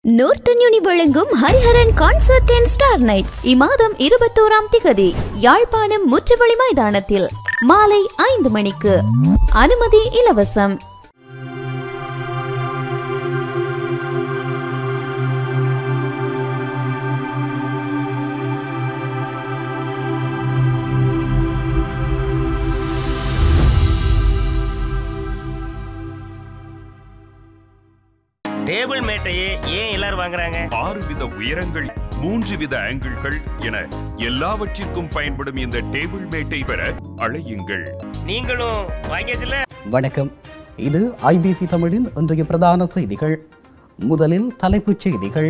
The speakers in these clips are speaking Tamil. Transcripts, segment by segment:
நோர்த்தன் யூனி வழங்கும் Hariharan concert and star night இம்மாதம் இருபத்தோராம் திகதி யாழ்ப்பாணம் முற்றுவழி மைதானத்தில் மாலை ஐந்து மணிக்கு அனுமதி இலவசம் டேபிள் மேட்டையே ஏன் எல்லாரும் வாங்குறாங்க ஆறு வித உயரங்கள் மூன்று வித ஆங்கிள்கள் என எல்லாவற்றிற்கும் பயன்படும் இந்த டேபிள் மேட்டை பெற அழையுங்கள் நீங்களும் வாங்கியாச்சுல வணக்கம் இது ஐபிசி தமிழின் இன்றைய பிரதான செய்திகள் முதலில் தலைப்புச் செய்திகள்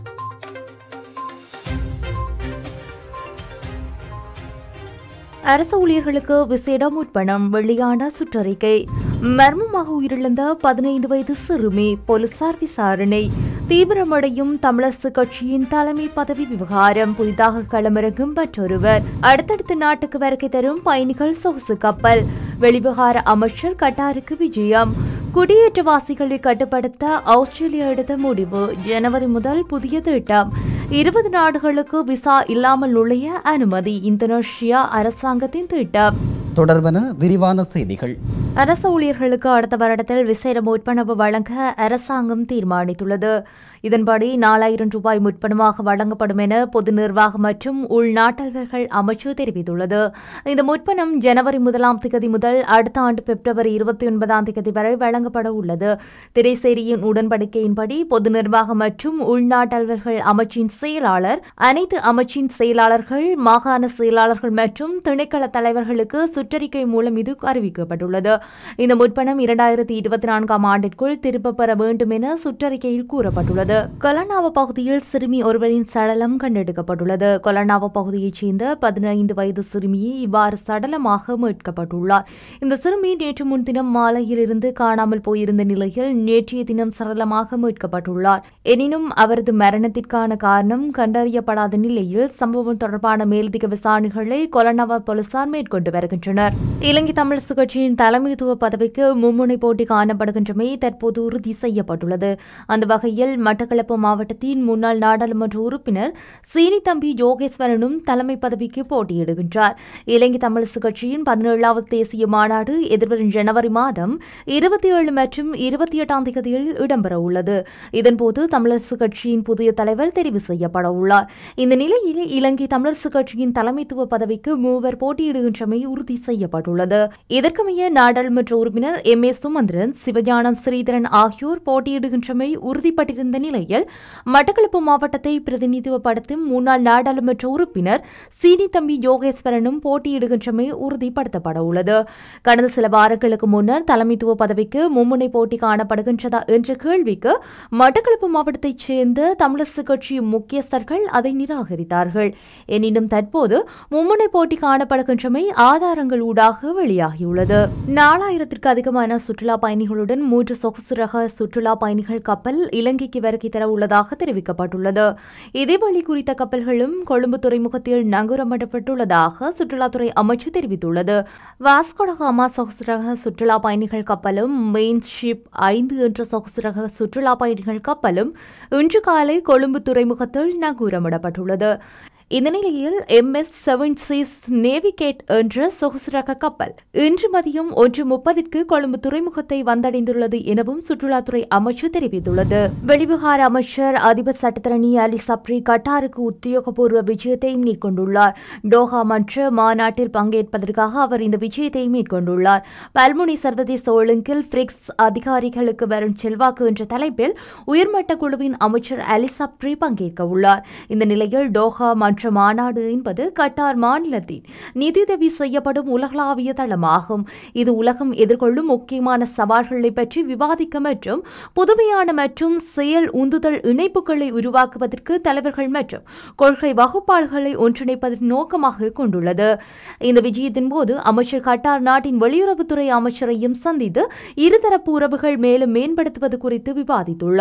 அரசு ஊழியர்களுக்கு விசேட முற்பணம் வெளியான சுற்றறிக்கை மர்மமாக உயிரிழந்த பதினைந்து வயது சிறுமி போலீசார் விசாரணை தீவிரமடையும் தமிழரசு கட்சியின் தலைமை பதவி விவகாரம் புதிதாக களமிறங்கும் மற்றொருவர் அடுத்தடுத்த நாட்டுக்கு வருகை தரும் பயணிகள் சொகுசு கப்பல் வெளிவிவகார அமைச்சர் கட்டாருக்கு விஜயம் குடியேற்றவாசிகளை கட்டுப்படுத்த ஆஸ்திரேலியா எடுத்த முடிவு ஜனவரி முதல் புதிய திட்டம் இருபது நாடுகளுக்கு விசா இல்லாமல் நுழைய அனுமதி இந்தோனேஷியா அரசாங்கத்தின் திட்டம் தொடர்பன விரிவான செய்திகள் அரசு ஊழியர்களுக்கு அடுத்த வருடத்தில் விசேட முற்பணவு வழங்க அரசாங்கம் தீர்மானித்துள்ளது இதன்படி நாலாயிரம் ரூபாய் முற்பணமாக வழங்கப்படும் என பொது நிர்வாகம் மற்றும் உள்நாட்டல்வர்கள் அமைச்சு தெரிவித்துள்ளது இந்த முற்பணம் ஜனவரி முதலாம் திகதி முதல் அடுத்த ஆண்டு பிப்ரவரி இருபத்தி ஒன்பதாம் திகதி வரை வழங்கப்பட உள்ளது திரைசேரியின் உடன்படிக்கையின்படி பொது நிர்வாகம் மற்றும் உள்நாட்டல்வர்கள் அமைச்சின் செயலாளர் அனைத்து அமைச்சின் செயலாளர்கள் மாகாண செயலாளர்கள் மற்றும் திணைக்கள தலைவர்களுக்கு சுற்றறிக்கை மூலம் இது அறிவிக்கப்பட்டுள்ளது இந்த முற்பணம் இரண்டாயிரத்தி இருபத்தி நான்காம் ஆண்டிற்குள் திரும்பப் பெற வேண்டும் என சுற்றறிக்கையில் கூறப்பட்டுள்ளது கொலனாவ பகுதியில் சிறுமி ஒருவரின் சடலம் கண்டெடுக்கப்பட்டுள்ளது கொலனாவ பகுதியைச் சேர்ந்த பதினைந்து வயது சிறுமியை இவ்வாறு சடலமாக மீட்கப்பட்டுள்ளார் இந்த சிறுமி நேற்று முன்தினம் மாலையிலிருந்து காணாமல் போயிருந்த நிலையில் நேற்றைய தினம் சடலமாக மீட்கப்பட்டுள்ளார் எனினும் அவரது மரணத்திற்கான காரணம் கண்டறியப்படாத நிலையில் சம்பவம் தொடர்பான மேலதிக விசாரணைகளை கொலனாவ போலீசார் மேற்கொண்டு வருகின்றனர் இலங்கை தமிழரசு கட்சியின் தலைமைத்துவ பதவிக்கு மும்முனை போட்டி காணப்படுகின்றமை தற்போது உறுதி செய்யப்பட்டுள்ளது அந்த வகையில் மட்டக்களப்பு மாவட்டத்தின் முன்னாள் நாடாளுமன்ற உறுப்பினர் சீனி தம்பி யோகேஸ்வரனும் தலைமை பதவிக்கு போட்டியிடுகின்றார் இலங்கை தமிழரசு கட்சியின் பதினேழாவது தேசிய மாநாடு எதிர்வரும் ஜனவரி மாதம் இருபத்தி ஏழு மற்றும் இருபத்தி எட்டாம் தேதியில் இடம்பெற உள்ளது இதன்போது தமிழரசு கட்சியின் புதிய தலைவர் தெரிவு செய்யப்பட உள்ளார் இந்த நிலையில் இலங்கை தமிழரசு கட்சியின் தலைமைத்துவ பதவிக்கு மூவர் போட்டியிடுகின்றமை உறுதி செய்யப்பட்டுள்ளது இதற்கமைய நாடாளுமன்ற உறுப்பினர் எம் ஏ சுமந்திரன் சிவஞானம் ஸ்ரீதரன் ஆகியோர் போட்டியிடுகின்றமை உறுதிப்பட்டிருந்த நிலையில் மட்டக்களப்பு மாவட்டத்தை பிரதிநிதித்துவப்படுத்தும் முன்னாள் நாடாளுமன்ற உறுப்பினர் சீனி தம்பி யோகேஸ்வரனும் போட்டியிடுகின்றமை உறுதிப்படுத்தப்பட உள்ளது கடந்த சில வாரங்களுக்கு முன்னர் தலைமைத்துவ பதவிக்கு மும்முனை போட்டி காணப்படுகின்றதா என்ற கேள்விக்கு மட்டக்களப்பு மாவட்டத்தைச் சேர்ந்த தமிழரசு கட்சி முக்கியஸ்தர்கள் அதை நிராகரித்தார்கள் எனினும் தற்போது மும்முனை போட்டி காணப்படுகின்றமை ஆதாரங்கள் ஊடாக வெளியாகியுள்ளது நாலாயிரத்திற்கு அதிகமான சுற்றுலா பயணிகளுடன் மூன்று சொகுசு ரக சுற்றுலா பயணிகள் கப்பல் இலங்கைக்கு வருகை தர உள்ளதாக தெரிவிக்கப்பட்டுள்ளது இதேவழி குறித்த கப்பல்களும் கொழும்பு துறைமுகத்தில் நங்கூரமிடப்பட்டுள்ளதாக சுற்றுலாத்துறை அமைச்சு தெரிவித்துள்ளது வாஸ்கோடகாமா சொகுசு ரக சுற்றுலா பயணிகள் கப்பலும் மெயின் ஷிப் ஐந்து என்ற சொகுசு ரக சுற்றுலா பயணிகள் கப்பலும் இன்று காலை கொழும்பு துறைமுகத்தில் நங்கூரமிடப்பட்டுள்ளது இந்த நிலையில் M S seven seas navigate என்ற சொகுசு ரக கப்பல் இன்று மதியம் ஒன்று முப்பதிற்கு கொழும்பு துறைமுகத்தை வந்தடைந்துள்ளது எனவும் சுற்றுலாத்துறை அமைச்சு தெரிவித்துள்ளது வெளிவிவகார அமைச்சர் அதிபர் சட்டத்தரணி அலி சப்ரி கட்டாருக்கு உத்தியோகபூர்வ விஜயத்தை மேற்கொண்டுள்ளார் டோஹா மன்ற மாநாட்டில் பங்கேற்பதற்காக அவர் இந்த விஜயத்தை மேற்கொண்டுள்ளார் பல்முனை சர்வதேச ஒழுங்கில் பிரிக்ஸ் அதிகாரிகளுக்கு வரும் செல்வாக்கு என்ற தலைப்பில் உயர்மட்ட குழுவின் அமைச்சர் அலி சப்ரி பங்கேற்க உள்ளார் இந்த நிலையில் டோஹா மன்ற மாநாடு என்பது கட்டார் மாநிலத்தின் நிதியுதவி செய்யப்படும் உலகளாவிய தளமாகும் இது உலகம் எதிர்கொள்ளும் முக்கியமான சவால்களை பற்றி விவாதிக்க மற்றும் புதுமையான மற்றும் செயல் உந்துதல் இணைப்புகளை உருவாக்குவதற்கு தலைவர்கள் மற்றும் கொள்கை வகுப்பாளர்களை ஒன்றிணைப்பதன் நோக்கமாக கொண்டுள்ளது இந்த விஜயத்தின் போது அமைச்சர் கட்டார் நாட்டின் வெளியுறவுத்துறை அமைச்சரையும் சந்தித்து இருதரப்பு உறவுகள் மேலும் மேம்படுத்துவது குறித்து விவாதித்துள்ளார்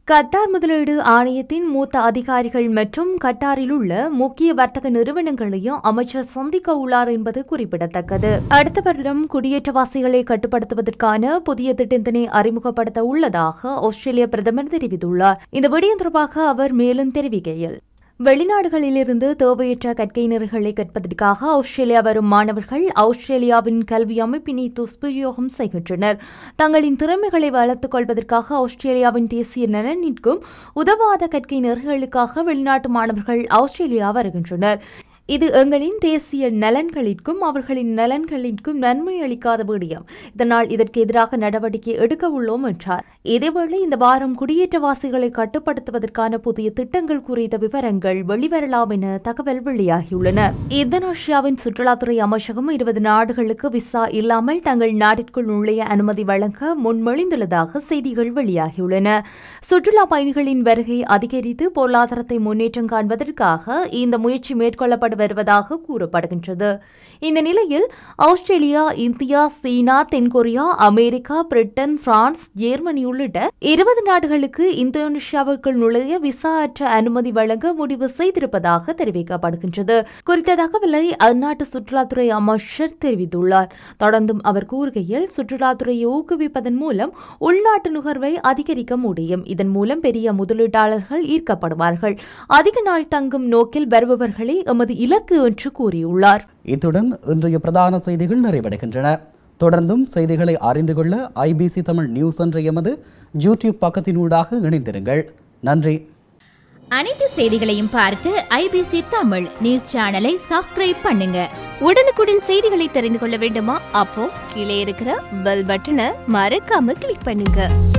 கட்டார் முதலீடு ஆணையத்தின் மூத்த அதிகாரிகள் மற்றும் கட்டாரில் உள்ள முக்கிய வர்த்தக நிறுவனங்களையும் அமைச்சர் சந்திக்க உள்ளார் என்பது குறிப்பிடத்தக்கது அடுத்த வருடம் குடியேற்றவாசிகளை கட்டுப்படுத்துவதற்கான புதிய திட்டத்தினை அறிமுகப்படுத்த உள்ளதாக ஆஸ்திரேலிய பிரதமர் தெரிவித்துள்ளார் இந்த விடயம் தொடர்பாக அவர் மேலும் தெரிவிக்கையில் வெளிநாடுகளிலிருந்து தேவையற்ற கற்கையினர்களை கற்பதற்காக ஆஸ்திரேலியா வரும் மாணவர்கள் ஆஸ்திரேலியாவின் கல்வி அமைப்பினை துஷ்பிரயோகம் செய்கின்றனர் தங்களின் திறமைகளை வளர்த்துக் கொள்வதற்காக ஆஸ்திரேலியாவின் தேசிய நலனிற்கும் உதவாத கற்கையினர்களுக்காக வெளிநாட்டு மாணவர்கள் ஆஸ்திரேலியா வருகின்றனர் இது எங்களின் தேசிய நலன்களிற்கும் அவர்களின் நலன்களிற்கும் நன்மை அளிக்காத விடயம் இதனால் இதற்கு எதிராக நடவடிக்கை எடுக்க உள்ளோம் என்றார் இதேவேளை இந்த வாரம் குடியேற்றவாசிகளை கட்டுப்படுத்துவதற்கான புதிய திட்டங்கள் குறித்த விவரங்கள் வெளிவரலாம் என தகவல் வெளியாகியுள்ளன இந்தோனேஷியாவின் சுற்றுலாத்துறை அமைச்சகம் இருபது நாடுகளுக்கு விசா இல்லாமல் தங்கள் நாட்டிற்குள் நுழைய அனுமதி வழங்க முன்மொழிந்துள்ளதாக செய்திகள் வெளியாகியுள்ளன சுற்றுலா பயணிகளின் வருகை அதிகரித்து பொருளாதாரத்தை முன்னேற்றம் காண்பதற்காக இந்த முயற்சி மேற்கொள்ளப்பட்டு வருவதாக கூறப்படுகின்றது இந்த நிலையில் ஆஸ்திரேலியா இந்தியா சீனா தென்கொரியா அமெரிக்கா பிரிட்டன் பிரான்ஸ் ஜெர்மனி உள்ளிட்ட இருபது நாடுகளுக்கு இந்தோனேஷியாவுக்குள் நுழைய விசா அற்ற அனுமதி வழங்க முடிவு செய்திருப்பதாக தெரிவிக்கப்படுகின்றது குறித்த தகவலை அந்நாட்டு சுற்றுலாத்துறை அமைச்சர் தெரிவித்துள்ளார் தொடர்ந்தும் அவர் கூறுகையில் சுற்றுலாத்துறையை ஊக்குவிப்பதன் மூலம் உள்நாட்டு நுகர்வை அதிகரிக்க முடியும் இதன் மூலம் பெரிய முதலீட்டாளர்கள் ஈர்க்கப்படுவார்கள் அதிக நாள் தங்கும் நோக்கில் வருபவர்களே எமது இலக்கு என்று கூறியுள்ளார் இத்துடன் இன்றைய பிரதான செய்திகள் நிறைவடைகின்றன தொடர்ந்தும் செய்திகளை அறிந்து கொள்ள ஐபிசி தமிழ் நியூஸ் என்ற எமது யூடியூப் பக்கத்தினூடாக இணைந்திருங்கள் நன்றி அனைத்து செய்திகளையும் பார்க்க ஐபிசி தமிழ் நியூஸ் சேனலை சப்ஸ்கிரைப் பண்ணுங்க உடனுக்குடன் செய்திகளை தெரிந்து கொள்ள வேண்டுமா அப்போ கீழே இருக்கிற பெல் பட்டனை மறக்காம கிளிக் பண்ணுங்க